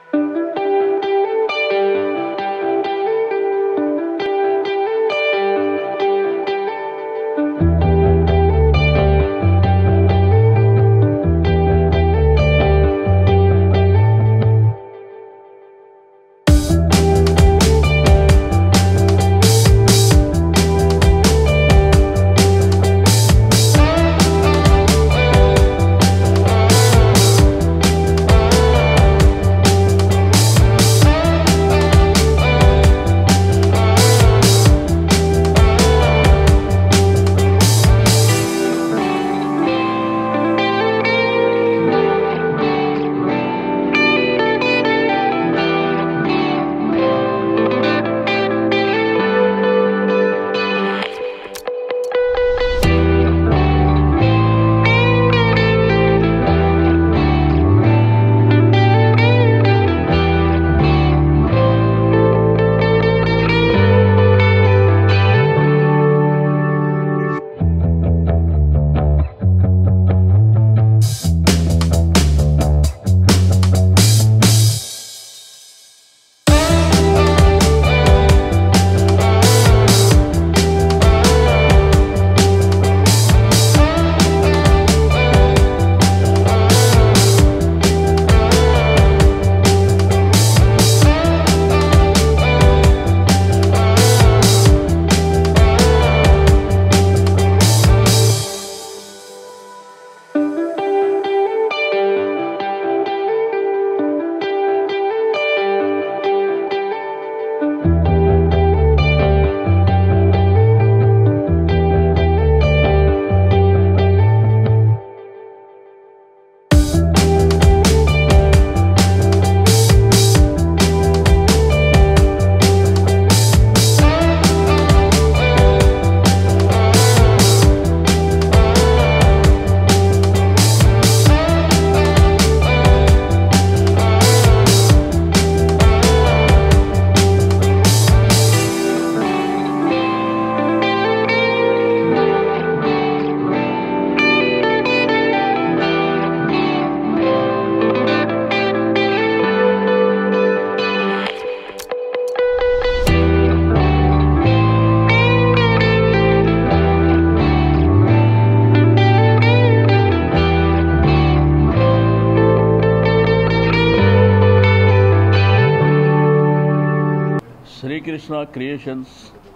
Srikrishna creations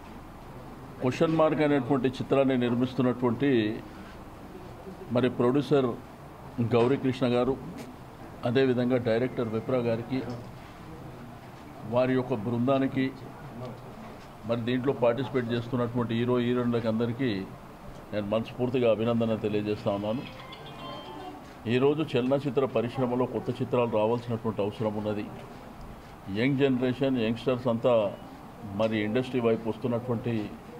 question mark అనేటువంటి చిత్రాన్ని నిర్మిస్తున్నటువంటి మరి ప్రొడ్యూసర్ గౌరీకృష్ణ గారు అదేవిధంగా డైరెక్టర్ విప్రా గారికి వారి యొక్క బృందానికి మరి దీంట్లో పార్టిసిపేట్ చేస్తున్నటువంటి హీరో హీరోయిన్లకు అందరికీ నేను మనస్ఫూర్తిగా అభినందన తెలియజేస్తా ఉన్నాను ఈరోజు చలనచిత్ర పరిశ్రమలో కొత్త చిత్రాలు రావాల్సినటువంటి అవసరం ఉన్నది యంగ్ జనరేషన్ యంగ్స్టర్స్ అంతా మరి ఇండస్ట్రీ వైపు వస్తున్నటువంటి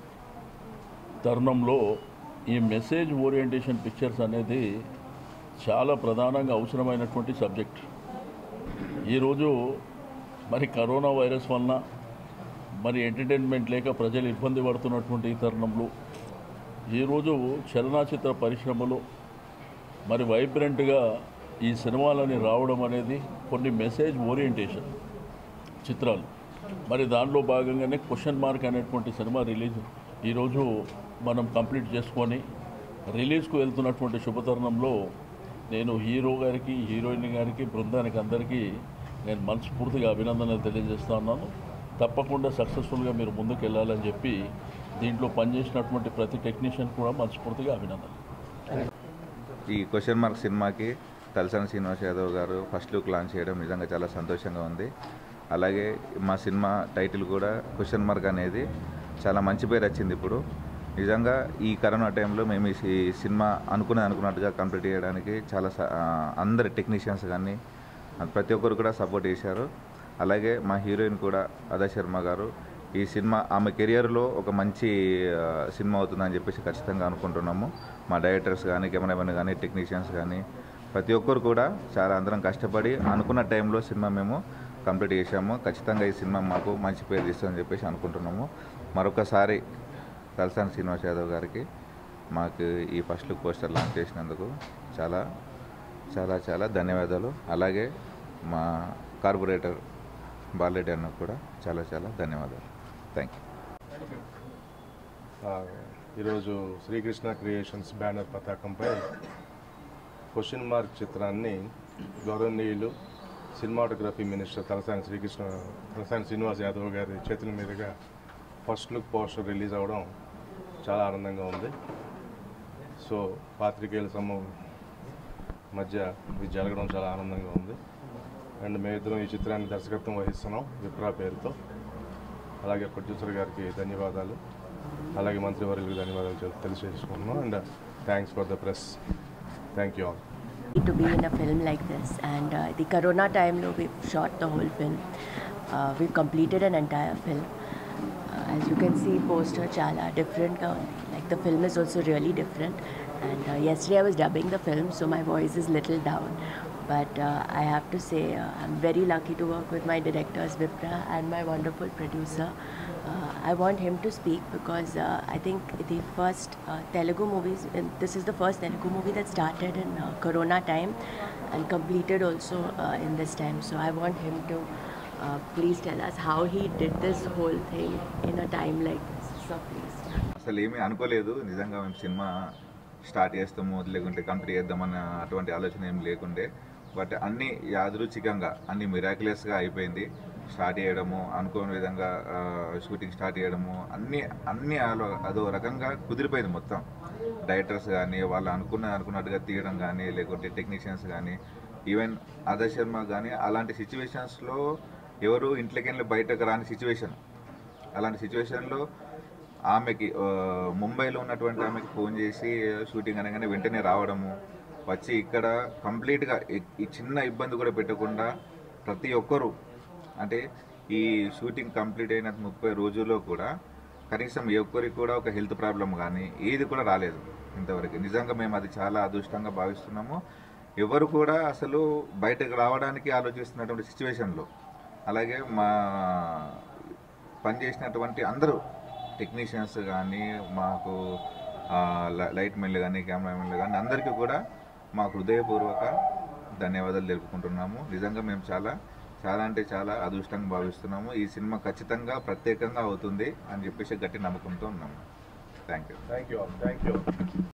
తరుణంలో ఈ మెసేజ్ ఓరియంటేషన్ పిక్చర్స్ అనేది చాలా ప్రధానంగా అవసరమైనటువంటి సబ్జెక్ట్ ఈరోజు మరి కరోనా వైరస్ వలన మరి ఎంటర్టైన్మెంట్ లేక ప్రజలు ఇబ్బంది పడుతున్నటువంటి ఈ తరుణంలో ఈరోజు చలనచిత్ర పరిశ్రమలో మరి వైబ్రెంట్గా ఈ సినిమాలని రావడం అనేది కొన్ని మెసేజ్ ఓరియంటేషన్ చిత్రాలు మరి దానిలో భాగంగానే క్వశ్చన్ మార్క్ అనేటువంటి సినిమా రిలీజ్ ఈరోజు మనం కంప్లీట్ చేసుకొని రిలీజ్కు వెళ్తున్నటువంటి శుభతరుణంలో నేను హీరో గారికి హీరోయిన్ గారికి బృందానికి అందరికీ నేను మనస్ఫూర్తిగా అభినందనలు తెలియజేస్తా ఉన్నాను తప్పకుండా సక్సెస్ఫుల్గా మీరు ముందుకు వెళ్ళాలని చెప్పి దీంట్లో పనిచేసినటువంటి ప్రతి టెక్నీషియన్ కూడా మనస్ఫూర్తిగా అభినందనలు ఈ క్వశ్చన్ మార్క్ సినిమాకి తలసాని శ్రీనివాస్ యాదవ్ గారు ఫస్ట్ లుక్ లాంచ్ చేయడం నిజంగా చాలా సంతోషంగా ఉంది అలాగే మా సినిమా టైటిల్ కూడా క్వశ్చన్ మార్క్ అనేది చాలా మంచి పేరు వచ్చింది ఇప్పుడు నిజంగా ఈ కరోనా టైంలో మేము ఈ సి- సినిమా అనుకునే అనుకున్నట్టుగా కంప్లీట్ చేయడానికి చాలా స- ఆ, అందరి టెక్నీషియన్స్ కానీ ప్రతి ఒక్కరు కూడా సపోర్ట్ చేశారు అలాగే మా హీరోయిన్ కూడా అదా శర్మ గారు ఈ సినిమా ఆమె కెరియర్లో ఒక మంచి ఆ, సినిమా అవుతుందని చెప్పేసి ఖచ్చితంగా అనుకుంటున్నాము మా డైరెక్టర్స్ కానీ కెమెరామెన్ కానీ టెక్నీషియన్స్ కానీ ప్రతి ఒక్కరు కూడా చాలా అందరం కష్టపడి అనుకున్న టైంలో సినిమా మేము కంప్లీట్ చేశాము ఖచ్చితంగా ఈ సినిమా మాకు మంచి పేరు తీస్తుందని చెప్పేసి అనుకుంటున్నాము మరొకసారి తలసాని శ్రీనివాస్ యాదవ్ గారికి మాకు ఈ ఫస్ట్ లుక్ పోస్టర్ లాంచ్ చేసినందుకు చాలా చాలా చాలా ధన్యవాదాలు అలాగే మా కార్పొరేటర్ బాలరెడ్డి అన్నకు కూడా చాలా చాలా ధన్యవాదాలు థ్యాంక్ యూ ఆ, ఈరోజు శ్రీకృష్ణ క్రియేషన్స్ బ్యానర్ పతాకంపై క్వశ్చన్ మార్క్ చిత్రాన్ని గౌరవనీయులు సినిమాటోగ్రఫీ మినిస్టర్ తలసాని శ్రీకృష్ణ తలసాని శ్రీనివాస్ యాదవ్ గారి చేతుల మీదుగా ఫస్ట్ లుక్ పోస్టర్ రిలీజ్ అవ్వడం చాలా ఆనందంగా ఉంది సో పాత్రికేయుల సమూహం మధ్య ఇది జరగడం చాలా ఆనందంగా ఉంది అండ్ మేమిద్దరం ఈ చిత్రాన్ని దర్శకత్వం వహిస్తున్నాం విప్రా పేరుతో అలాగే ప్రొడ్యూసర్ గారికి ధన్యవాదాలు అలాగే మంత్రివర్యులకు ధన్యవాదాలు చెప్- తెలియజేసుకుంటున్నాం and thanks for the press thank you all to be in a film like this and uh, the corona time lo we've shot the whole film uh, we've completed an entire film uh, as you can see poster chala different ga undi. like the film is also really different and uh, yesterday i was dubbing the film so my voice is little down but uh, i have to say uh, i'm very lucky to work with my directors vipra and my wonderful producer uh, I want him to speak because uh, I think the first uh, Telugu movies, and this is the first Telugu movie that started in uh, Corona time and completed also uh, in this time. So I want him to uh, please tell us how he did this whole thing in a time like this. So please. అసలు ఏమీ అనుకోలేదు నిజంగా మేము cinema start చేస్తాము లేకుంటే complete చేద్దామన్న అటువంటి ఆలోచన ఏం లేకుండే బట్ అన్ని యాదృచ్ఛికంగా అన్ని మిరాకులస్గా అయిపోయింది స్టార్ట్ చేయడము అనుకోని విధంగా షూటింగ్ స్టార్ట్ చేయడము అన్ని అన్ని ఆలో- అదో రకంగా కుదిరిపోయింది మొత్తం డైరెక్టర్స్ కానీ వాళ్ళు అనుకున్న అనుకున్నట్టుగా తీయడం కానీ లేకుంటే టెక్నీషియన్స్ కానీ ఈవెన్ అదర్ శర్మ కానీ అలాంటి సిచ్యువేషన్స్లో ఎవరు ఇంట్లోకి వెళ్ళి బయటకు రాని సిచ్యువేషన్ అలాంటి సిచ్యువేషన్లో ఆమెకి ఆ, ముంబైలో ఉన్నటువంటి ఆమెకి ఫోన్ చేసి షూటింగ్ అనగానే వెంటనే రావడము వచ్చి ఇక్కడ కంప్లీట్గా ఈ- ఈ చిన్న ఇబ్బంది కూడా పెట్టకుండా ప్రతి ఒక్కరు అంటే ఈ షూటింగ్ కంప్లీట్ అయిన ముప్పై రోజుల్లో కూడా కనీసం ఏ ఒక్కరికి కూడా ఒక హెల్త్ ప్రాబ్లం కానీ ఏది కూడా రాలేదు ఇంతవరకు నిజంగా మేము అది చాలా అదృష్టంగా భావిస్తున్నాము ఎవరు కూడా అసలు బయటకు రావడానికి ఆలోచిస్తున్నటువంటి సిచ్యువేషన్లో అలాగే మా పనిచేసినటువంటి అందరూ టెక్నీషియన్స్ కానీ మాకు ఆ, లై- లైట్ మెన్లు కానీ కెమెరామెన్లు కానీ అందరికీ కూడా మా హృదయపూర్వక ధన్యవాదాలు తెలుపుకుంటున్నాము నిజంగా మేము చాలా చాలా అంటే చాలా అదృష్టంగా భావిస్తున్నాము ఈ సినిమా ఖచ్చితంగా ప్రత్యేకంగా అవుతుంది అని చెప్పేసి గట్టి నమ్మకంతో ఉన్నాము thank you thank you all thank you